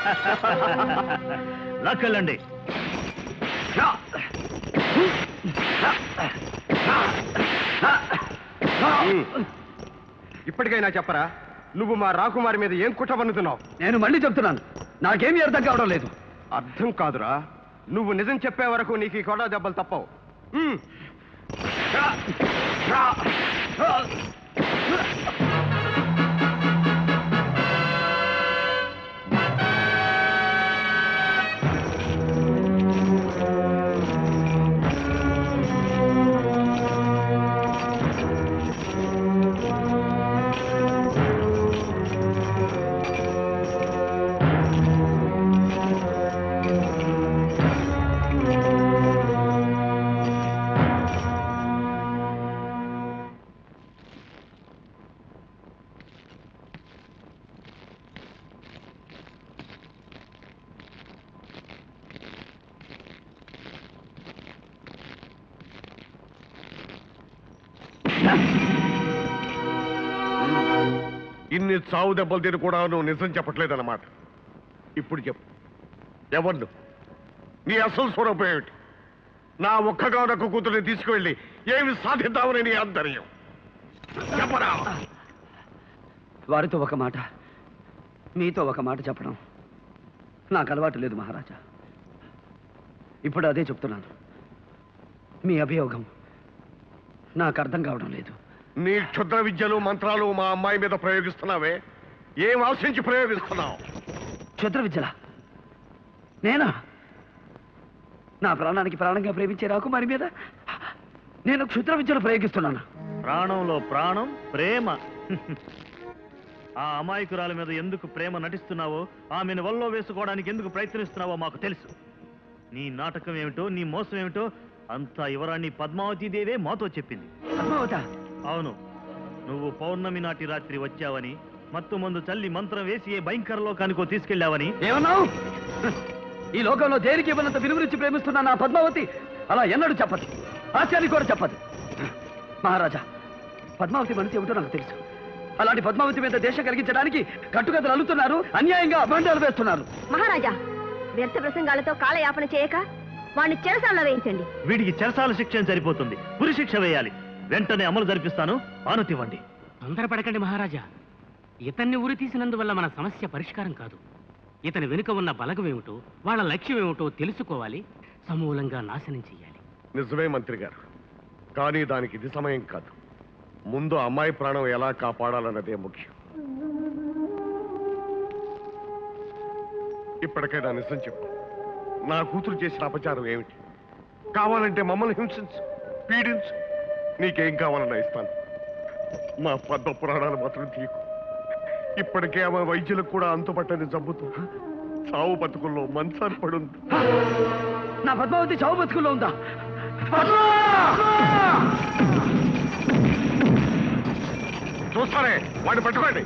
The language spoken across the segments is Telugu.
లాక్కెళ్ళండి ఇప్పటికైనా చెప్పరా నువ్వు మా రాకుమారి మీద ఏం కుట్ర పన్నుతున్నావు నేను మళ్ళీ చెప్తున్నాను నాకేమీ అర్థం కావడం లేదు అర్థం కాదురా నువ్వు నిజం చెప్పే వరకు నీకు ఈ కొడ దెబ్బలు తప్పవు ఉమ్. ఇన్ని చావు దెబ్బలు తిని కూడా నువ్వు నిజం చెప్పట్లేదన్నమాట ఇప్పుడు చెప్పు ఎవరు నువ్వు? నీ అసలు స్వరూపం ఏమిటి నా ఒక్కగానొక్క కూతురిని తీసుకువెళ్ళి ఏమి సాధిద్దామని నీ ఆంతర్యం చెప్పరా వారితో ఒక మాట మీతో ఒక మాట చెప్పడం నాకు అలవాటు లేదు మహారాజా ఇప్పుడు అదే చెప్తున్నాను మీ అభియోగం నాకు అర్థం కావడం లేదు నీ క్షుద్ర విద్యలు మంత్రాలు మా అమ్మాయి మీద ప్రయోగిస్తున్నావే ఏం ఆశించి ప్రయోగిస్తున్నావు క్షుద్ర విద్యల నేనా నా ప్రాణానికి ప్రాణంగా ప్రేమించే రాకుమారి మీద నేను క్షుద్ర విద్యలు ప్రయోగిస్తున్నాను ప్రాణంలో ప్రాణం ప్రేమ ఆ అమాయకురాల మీద ఎందుకు ప్రేమ నటిస్తున్నావో ఆమెను వల్లో వేసుకోవడానికి ఎందుకు ప్రయత్నిస్తున్నావో మాకు తెలుసు నీ నాటకం ఏమిటో నీ మోసం ఏమిటో అంతా యువరాణి పద్మావతి దేవే మాతో చెప్పింది పద్మావత అవును నువ్వు పౌర్ణమి నాటి రాత్రి వచ్చావని మత్తు మందు చల్లి మంత్రం వేసి ఏ భయంకర లోకానికో తీసుకెళ్ళావని ఏమన్నావు ఈ లోకంలో దేనికి ఇవ్వనంత విలువరించి ప్రేమిస్తున్న నా పద్మావతి అలా ఎన్నడూ చెప్పదు ఆశ్చర్య కూడా చెప్పదు మహారాజా పద్మావతి మనసు ఏమిటో నాకు తెలుసు అలాంటి పద్మావతి మీద దేశం కలిగించడానికి కట్టుకథలు అల్లుతున్నారు అన్యాయంగా అభండాలు వేస్తున్నారు మహారాజా వ్యర్థ ప్రసంగాలతో కాలయాపన చేయక వాణ్ణి చెరసాల్లో వేయించండి వీడికి చెరసాల శిక్ష సరిపోతుంది ఉరి శిక్ష వేయాలి వెంటనే అమలు జరిపిస్తాను ఆనుతివ్వండి తొందరపడకండి మహారాజా ఇతన్ని ఉరి తీసినందువల్ల మన సమస్య పరిష్కారం కాదు ఇతని వెనుక ఉన్న బలగం ఏమిటో వాళ్ళ లక్ష్యం ఏమిటో తెలుసుకోవాలి సమూలంగా నాశనం చెయ్యాలి నిజమే మంత్రి గారు కానీ దానికి ఇది సమయం కాదు ముందు అమ్మాయి ప్రాణం ఎలా కాపాడాలన్నదే ముఖ్యం ఇప్పటికైనా నిజం చెప్పు నా కూతురు చేసిన అపచారం ఏమిటి కావాలంటే మమ్మల్ని హింసించు పీడించు నీకేం కావాలన్నా ఇస్తాను మా పద్మ పురాణాలు మాత్రం తీయకు ఇప్పటికే ఆమె వైద్యులకు కూడా అంతుపట్టని జబ్బుతో చావు బతుకుల్లో మంచాన్ని పడుంది నా పద్మావతి చావు బతుకుల్లో ఉందా చూస్తారే వాడిని పట్టుకోండి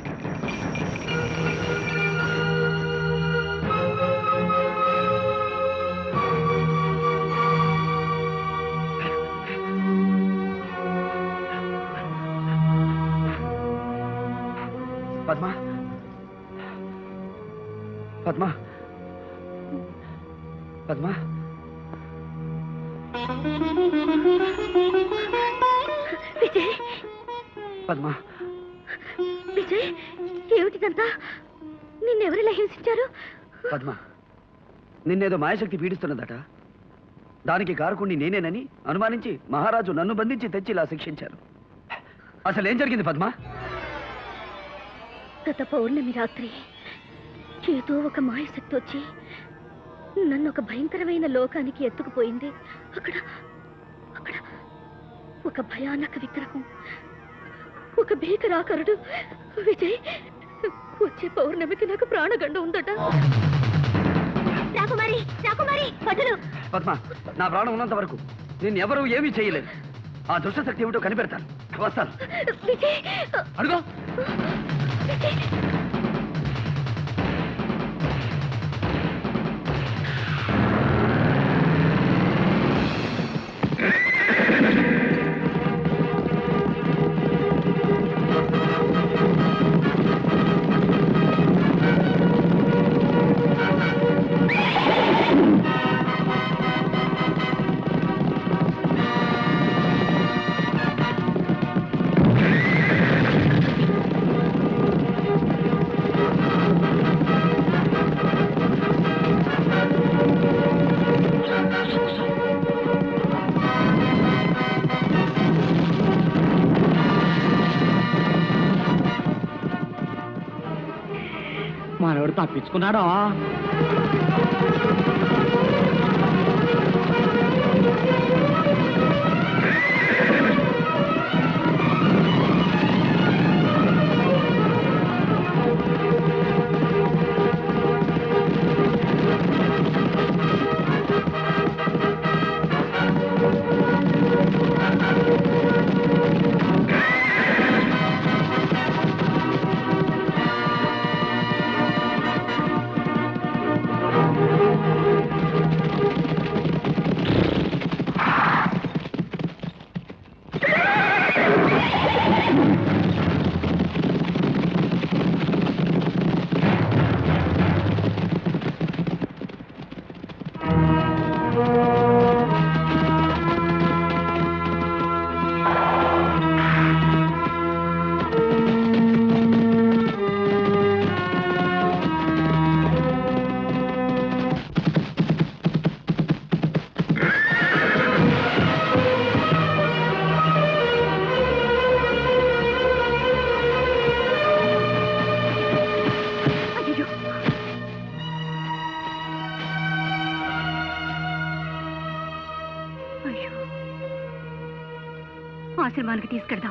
పద్మ పద్మ పద్మ విజయ్ పద్మ విజయ్ ఏమిటిదంతా నిన్నెవరిలా హింసించారు పద్మ నిన్నేదో మాయశక్తి పీడిస్తున్నదట దానికి కారకుణ్ణి నేనేనని అనుమానించి మహారాజు నన్ను బంధించి తెచ్చి ఇలా శిక్షించారు అసలు ఏం జరిగింది పద్మ గత పౌర్ణమి రాత్రి ఏదో ఒక మాయశక్తి వచ్చి నన్ను ఒక భయంకరమైన లోకానికి ఎత్తుకుపోయింది అక్కడ అక్కడ ఒక భయానక విగ్రహం ఒక భీకరాకరుడు విజయ్ వచ్చే పౌర్ణమికి నాకు ప్రాణగండ ఉందట రాకుమారి రాకుమారి పట్టులు పద్మ నా ప్రాణం ఉన్నంత వరకు నేను ఎవరూ ఏమీ చేయలేదు ఆ దుష్టశక్తి ఏమిటో కనిపెడతాను వస్తాను విజయ్ అడుగు విజయ్ ఆ మనోడు తప్పించుకున్నాడో అయ్యో అయ్యో ఆశ్రమానికి తీసుకెళ్దాం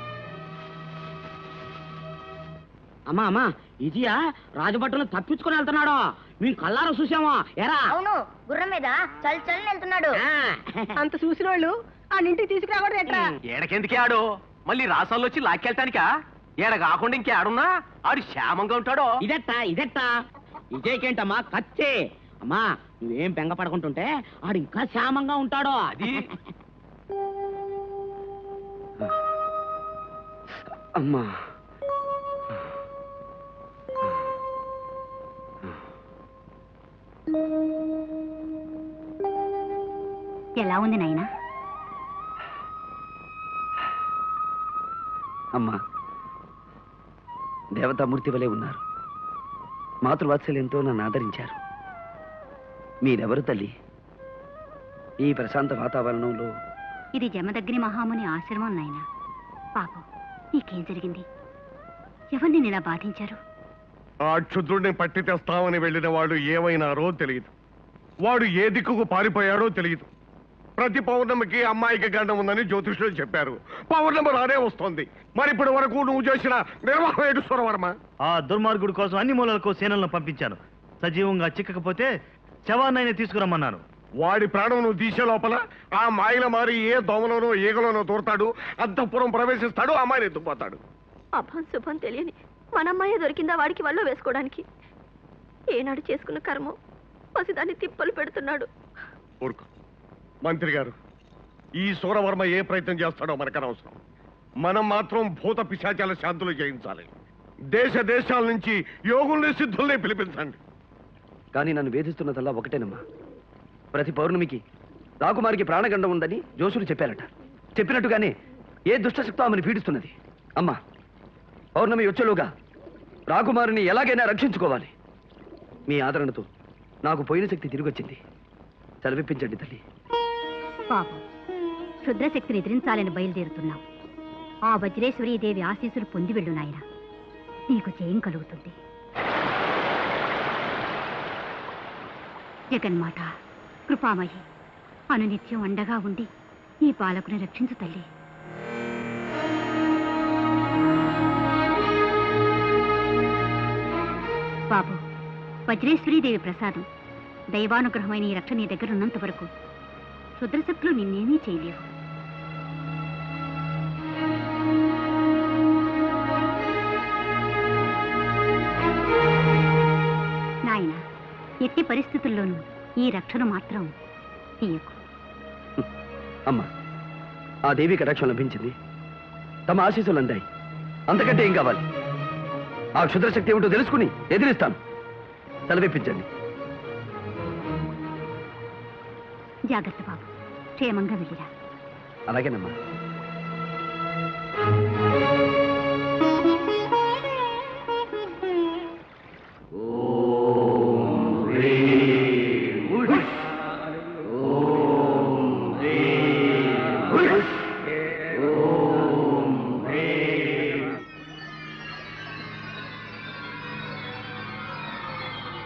అమ్మా అమ్మా ఇదియా రాజభట్టులు తప్పించుకుని వెళ్తున్నాడు మేము కల్లారా చూసామా ఎరా అవును గుర్రం మీద చల్ చల్ వెళ్తున్నాడు ఆ. అంత చూసిన వాళ్ళు ఆ ఇంటికి తీసుకురాకూడదు ఎట్లా ఏడకెందుకే ఆడు మళ్ళీ రాసాల్లో వచ్చి లాక్కెళ్తానికా ఏడ కాకుండా ఇంకేడున్నా ఆడు క్షేమంగా ఉంటాడో ఇదెట్ట ఇదెట్ట ఇదేకేంటమ్మా కచ్చే అమ్మా నువ్వేం బెంగ పడకుంటుంటే ఆడు ఇంకా క్షేమంగా ఉంటాడు అది అమ్మా ఎలా ఉంది నాయనా అమ్మా దేవతామూర్తి వలె ఉన్నారు మాతృవాత్సల్యంతో నన్ను ఆదరించారు మీరెవరు తల్లి ఈ ప్రశాంత వాతావరణంలో ఇది జమదగ్ని మహాముని ఆశ్రమం నాయనా పాపం నీకేం జరిగింది ఎవరిని ఇలా బాధించారు ఆ క్షుద్రుడిని పట్టి తెస్తామని వెళ్ళిన వాడు ఏమైనారో తెలియదు వాడు ఏ దిక్కుకు పారిపోయాడో తెలియదు ప్రతి పౌర్ణమికి అమ్మాయికి గండం ఉందని జ్యోతిష్యులు చెప్పారు పౌర్ణమి రానే వస్తోంది మరి ఇప్పటి వరకు నువ్వు చేసిన నిర్వాహం ఏంటి సురవర్మ ఆ దుర్మార్గుడి కోసం అన్ని మూలలకు సేనలను పంపించాను సజీవంగా చిక్కకపోతే శవాన్నైనా తీసుకురమ్మన్నాను వాడి ప్రాణం నువ్వు తీసే లోపల ఆ మాయల మారి ఏ దోమలోనో ఈగలోనో తోడతాడు అంతఃపురం ప్రవేశిస్తాడు అమ్మాయిని ఎత్తుకుపోతాడు అభం శుభం తెలియని మనమ్మాయే దొరికిందా వాడికి వల్ల వేసుకోవడానికి ఏనాడు చేసుకున్న కర్మం పసిదాన్ని తిప్పలు పెడుతున్నాడు ఊరుకో మంత్రి గారు ఈ సూరవర్మ ఏ ప్రయత్నం చేస్తాడో మనకనవసరం మనం మాత్రం భూత పిశాచాల శాంతులు చేయించాలి దేశ దేశాల నుంచి యోగుల్ని సిద్ధుల్ని పిలిపించండి కానీ నన్ను వేధిస్తున్నదల్లా ఒకటేనమ్మా ప్రతి పౌర్ణమికి రాకుమారికి ప్రాణగండం ఉందని జోషులు చెప్పారట చెప్పినట్టుగానే ఏ దుష్టశక్తో ఆమెను పీడిస్తున్నది అమ్మా పౌర్ణమి వచ్చేలోగా రాకుమారిని ఎలాగైనా రక్షించుకోవాలి మీ ఆదరణతో నాకు పోయిన శక్తి తిరిగి వచ్చింది సెలవిప్పించండి తల్లి పాపం క్షుద్రశక్తిని ఎదిరించాలని బయలుదేరుతున్నాం ఆ వజ్రేశ్వరీ దేవి ఆశీస్సులు పొంది వెళ్ళు నాయన నీకు జయం కలుగుతుంది జగన్మాత కృపామయి అనునిత్యం అండగా ఉండి ఈ బాలకుని రక్షించు తల్లి బాబు వజ్రేశ్వరీదేవి ప్రసాదం దైవానుగ్రహమైన ఈ రక్ష నీ దగ్గర ఉన్నంత వరకు క్షుద్రశక్తులు నిన్నేమీ చేయలేవు నాయన ఎట్టి పరిస్థితుల్లోనూ ఈ రక్షణ మాత్రం తీయకు అమ్మా ఆ దేవి కటాక్షం లభించింది తమ ఆశీస్సులు అందాయి అంతకంటే ఏం కావాలి ఆ క్షుద్రశక్తి ఏమిటో తెలుసుకుని ఎదిరిస్తాను సెలవిప్పించండి జాగ్రత్త బాబు క్షేమంగా వెళ్ళిరా అలాగేనమ్మా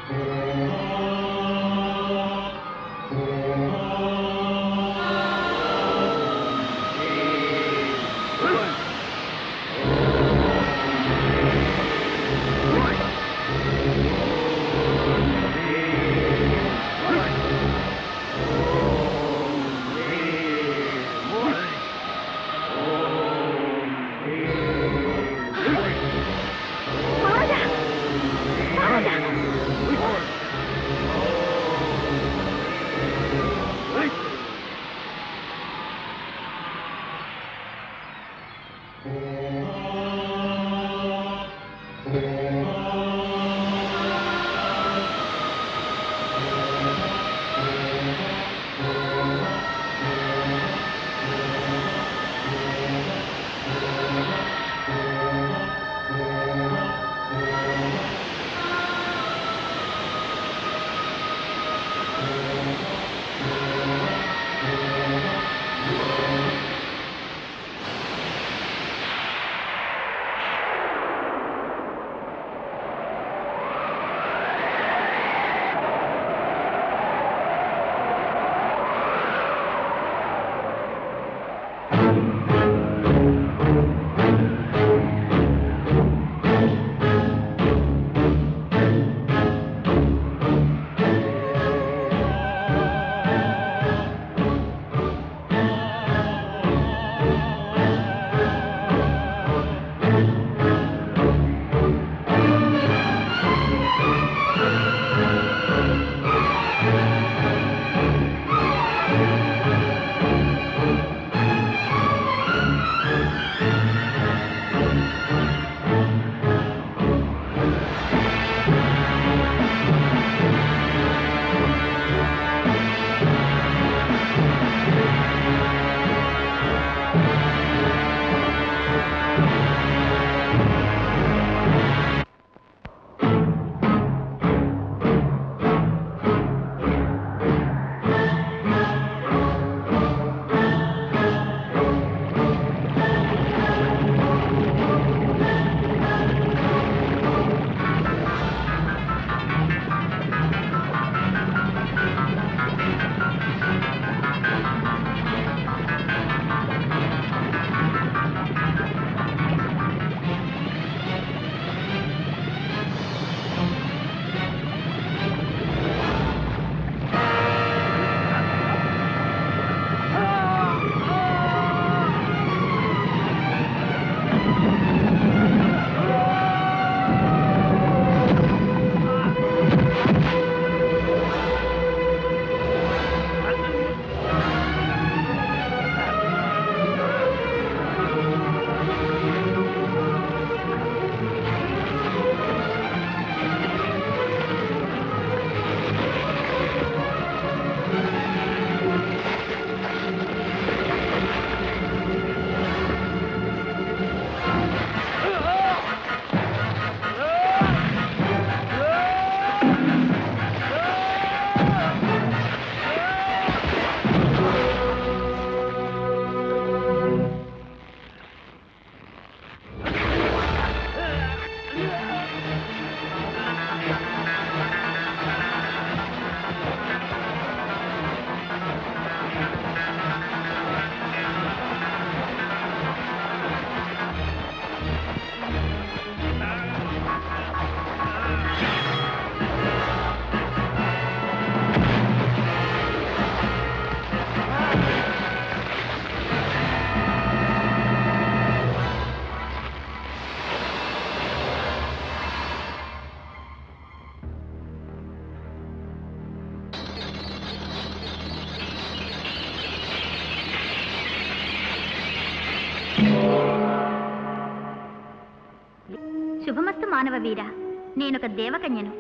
శుభమస్తు మానవ వీర నేనొక దేవకన్యను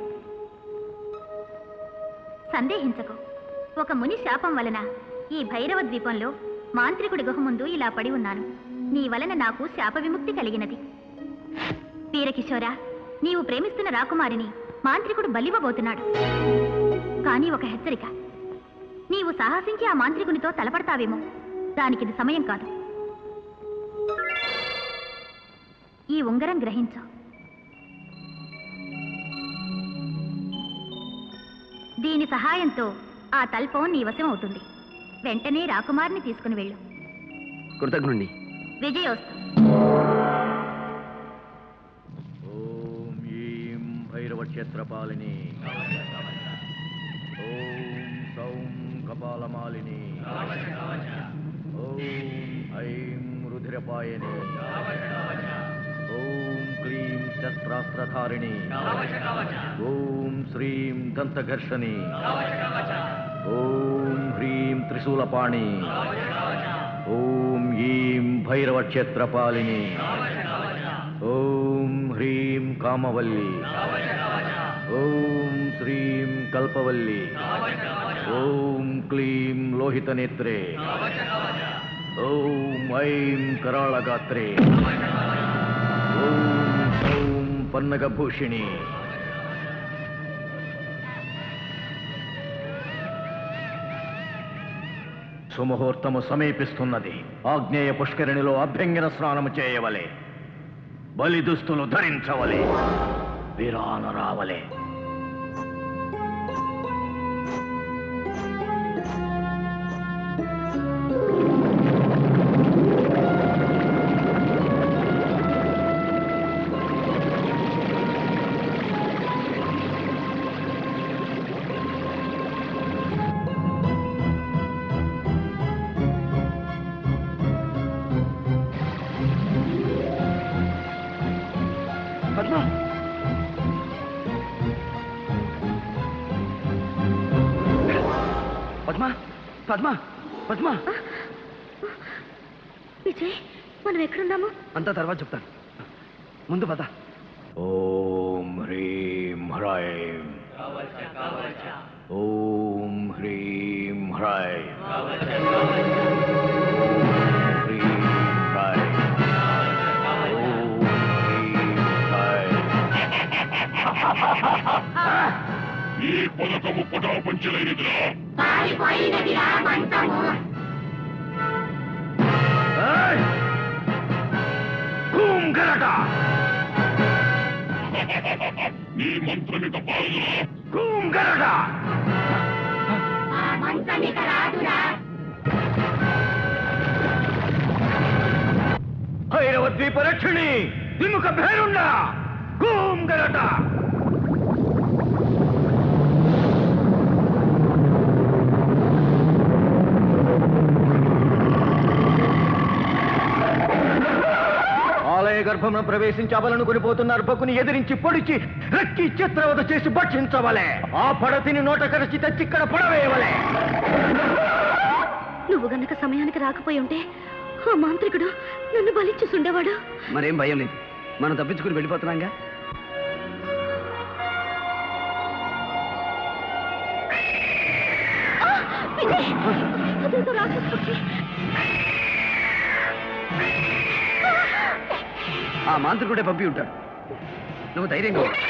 సందేహించకు ఒక ముని శాపం వలన ఈ భైరవ ద్వీపంలో మాంత్రికుడి గుహ ముందు ఇలా పడి ఉన్నాను నీ వలన నాకు శాప విముక్తి కలిగినది వీరకిషోరా నీవు ప్రేమిస్తున్న రాకుమారిని మాంత్రికుడు బలివ్వబోతున్నాడు కానీ ఒక హెచ్చరిక నీవు సాహసించి ఆ మాంత్రికునితో తలపడతావేమో దానికిది సమయం కాదు ఈ ఉంగరం గ్రహించు దీని సహాయంతో ఆ తల్పం నీ వశం అవుతుంది వెంటనే రాకుమారిని తీసుకుని వెళ్ళు కృతజ్ఞుణ్ణి విజయోస్తు ఓం ఈం భైరవ క్షేత్రపాలిని ఓం సౌం కపాలమాలిని ఓం ఐం రుధిరపాయని ఓం క్లీం శస్త్రాస్త్రధారిణి ఓం శ్రీం దంతఘర్షణి ఓం హ్రీం త్రిశూలపాణి ఓం ఈం భైరవ క్షేత్రపాలిని ఓం హ్రీం కామవల్లి ఓం శ్రీం కల్పవల్లి ఓం క్లీం లోహితనేత్రే ఓం ఐం కరాళగాత్రే ఓం సౌం పన్నగభూషిణి సుముహూర్తము సమీపిస్తున్నది ఆగ్నేయ పుష్కరిణిలో అభ్యంగన స్నానము చేయవలే బలి దుస్తులు ధరించవలే వీరాన రావలే పద్మ పద్మ పద్మ పద్మ విజయ్ మనం ఎక్కడున్నాము అంతా తర్వాత చెప్తాను ముందు పద ఓం హ్రీం హ్రైం ఓం హ్రీం హ్రైం హ్రీం హ్రైం ఓం హ్రీం హ్రైం ఈ పథకము పటాపంచలైనదిరా ఏయ్! కూం గరట నీ మంత్రమిక పారుదురా కూం గరట భైరవ ద్వీప రక్షిణి విముఖ భేరుండ కూం గరట ఆలయ గర్భమును ప్రవేశించి అబలను కొనిపోతున్న అర్భకుని ఎదిరించి పొడిచి రెక్కి చిత్రవద చేసి భక్షించవలే ఆ పడతిని నోట కరచి తెచ్చి ఇక్కడ పడవేయవలే నువ్వు గనక సమయానికి రాకపోయి ఉంటే ఆ మాంత్రికుడు నన్ను బలిచ్చుసుండేవాడు మరేం భయం లేదు మనం తప్పించుకుని వెళ్ళిపోతున్నాంగా విజయ్ అదేదో రాక్షస పక్షి. ఆ మాంత్రికుడే పంపి ఉంటాడు నువ్వు ధైర్యంగా ఉండు.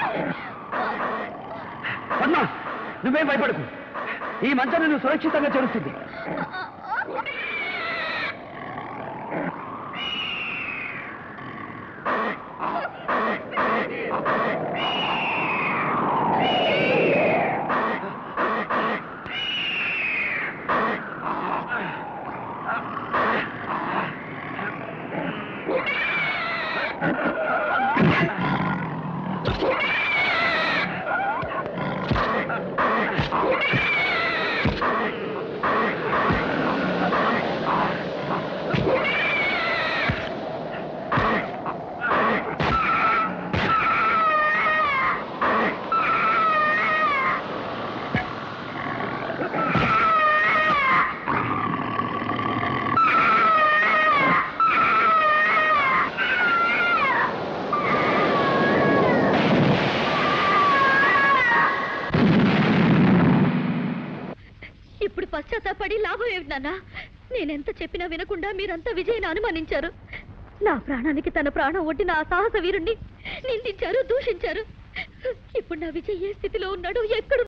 పద్మ నువ్వేం భయపడకు ఈ మంచం నువ్వు సురక్షితంగా చేరుస్తుంది ఇప్పుడు పశ్చాత్తాపడి లాభం ఏమిటి నాన్న నేనెంత చెప్పినా వినకుండా మీరంతా విజయని అనుమానించారు నా ప్రాణానికి తన ప్రాణం ఒడ్డిన ఆ సాహస వీరుణ్ణి నిందించారు దూషించారు ఇప్పుడు నా విజయ్ ఏ స్థితిలో ఉన్నాడు ఎక్కడ